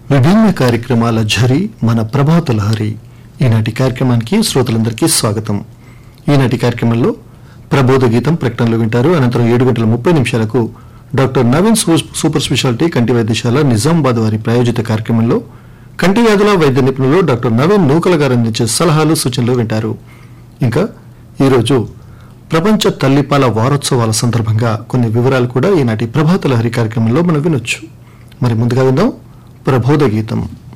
విభిన్న కార్యక్రమాల ఝరి మన ప్రభాత లహరి ఈనాటి కార్యక్రమానికి శ్రోతలందరికీ స్వాగతం ఈనాటి కార్యక్రమంలో ప్రబోధ గీతం ప్రకటనలు వింటారు అనంతరం ఏడు గంటల ముప్పై నిమిషాలకు డాక్టర్ నవీన్ సూ- సూపర్ స్పెషాలిటీ కంటి వైద్యశాల నిజామాబాద్ వారి ప్రాయోజిత కార్యక్రమంలో కంటి వ్యాధుల వైద్య నిపుణులు డాక్టర్ నవీన్ నూకల గారు అందించే సలహాలు సూచనలు వింటారు ఇంకా ఈరోజు ప్రపంచ తల్లిపాల వారోత్సవాల సందర్భంగా కొన్ని వివరాలు కూడా ఈనాటి ప్రభాత లహరి కార్యక్రమంలో మనం వినొచ్చు మరి ముందుగా విందాం ప్రబోధ గీతం